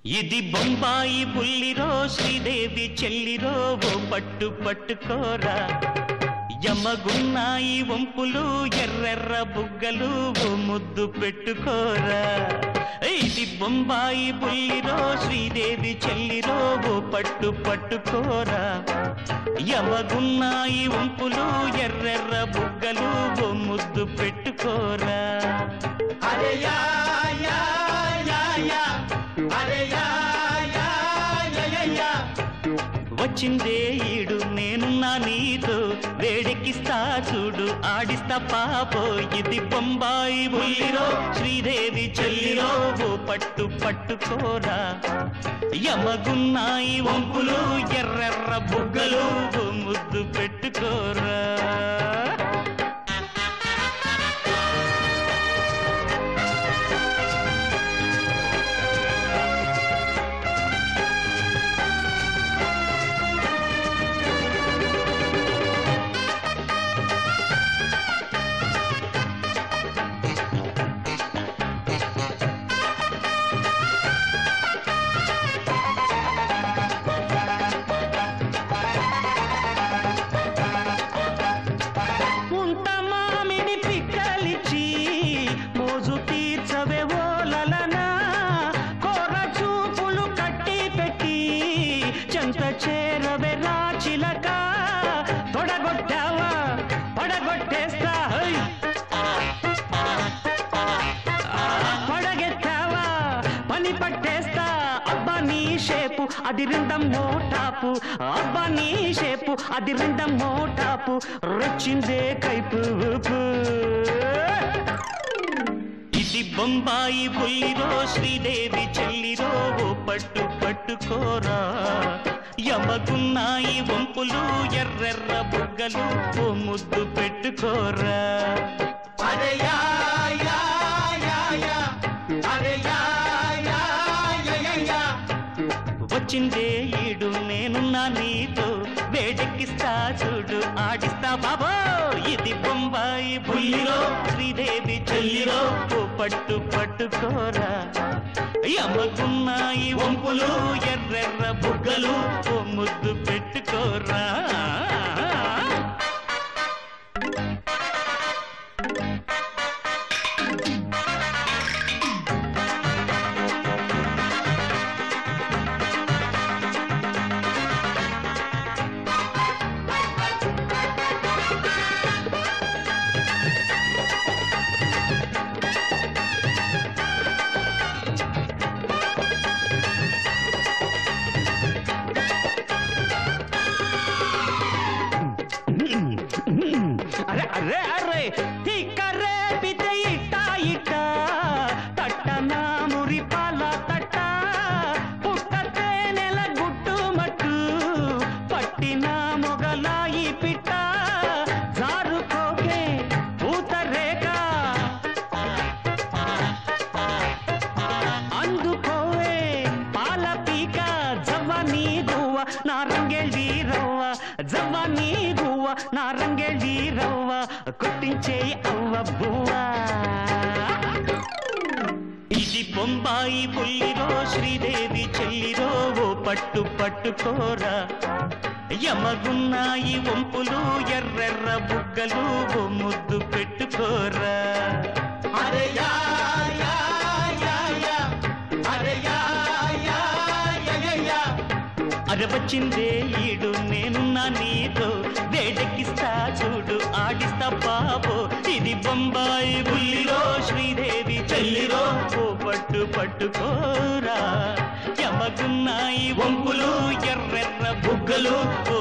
ఇది బొంబాయి బుల్లిరో శ్రీదేవి చెల్లిరో ఓ పట్టు పట్టుకోరా యమగున్నాయి వంపులు ఎర్రెర్ర బుగ్గలు ఓ ముద్దు పెట్టుకోరా ఇది బొంబాయి బుల్లిరో శ్రీదేవి చెల్లిరో ఓ పట్టు పట్టుకోరా యమగున్నాయి వంపులు ఎర్రెర్ర బుగ్గలు ఓ ముద్దు పెట్టుకోరా అరే యా యా యా యా అరే యా యా యా యా యా వచ్చిందే ఈడు నేనున్నా నీతో వేడెక్కిస్తా చూడు ఆడిస్తా పాపో ఇది బొంబాయి బుల్లిరో శ్రీదేవి చెల్లిరో ఓ పట్టు పట్టుకోరా యమగున్నాయి వంపులు ఎర్రెర్ర బుగ్గలు ఓ ముద్దు పెట్టుకోరా ముంత మామిడి పిక్కలిచ్చి మోజు తీర్చవే ఓలలనా కోర చూపులు కట్టి పెట్టి చెంత చేరవే రాచిలక తొడగొట్టావా పడగొట్టేస్తా హై! పడగెత్తావా పని పట్టేస్తా అబ్బా నీ షేపు అది రెండం మోటాపు అబ్బా నీ షేపు అది రెండం మోటాపు రొచ్చిందే కైపు ఊపు. ఇది బొంబాయి బుల్లిరో శ్రీదేవి చెల్లిరో ఓ పట్టు పట్టుకోరా యమగున్నాయి వంపులు ఎర్రెర్ర బుగ్గలు ఓ ముద్దు పెట్టుకోరా అరే యా యా యా యా అరే యా యా యా యా యా వచ్చిందే ఈడు నేనున్నా నీతో వేడెక్కిస్తా చూడు ఆడిస్తా బాబో ఇది బొంబాయి బుల్లిరో శ్రీదేవి చెల్లిరో ఓ పట్టు పట్టుకోరా యమ్మకున్నాయి వంపులు ఎర్రెర్ర బుగ్గలు ఓ ముద్దు పెట్టుకోరా అరే అరే అరే తిక్కరే పితే ఇట్ట ఇట్ట తట్టన మురి పాల తట్ట పుట్టతే నెల గుట్టు మట్టు పట్టిన మొగలాయి పిట్ట జారుకోకే పూతరేక అందుకోవే పాల పీక జవ్వని గువ్వ నా రంగెళ్ళి రవ్వ జవ్వని గువ్వ నా రంగెళ్ళి రవ్వ కొట్టించే అవ్వ బువ్వ ఇది బొంబాయి పుల్లిరో శ్రీదేవి చెల్లిరో ఓ పట్టు పట్టుకోరా యమగున్నాయి వంపులు ఎర్రెర్ర బుగ్గలు ఓ ముద్దు పెట్టుకోరా అరే యా యా యా యా అరే యా యా యా యా యా అరే వచ్చిందే ఈడు నేనున్నా నీతో వేడెక్కిస్తా చూడు ఆడిస్తా బాబో ఇది బొంబాయి బుల్లిరో శ్రీదేవి చెల్లిరో ఓ పట్టు పట్టుకోరా యమగున్నాయి వంపులు ఎర్రెర్ర బుగ్గలు ఓ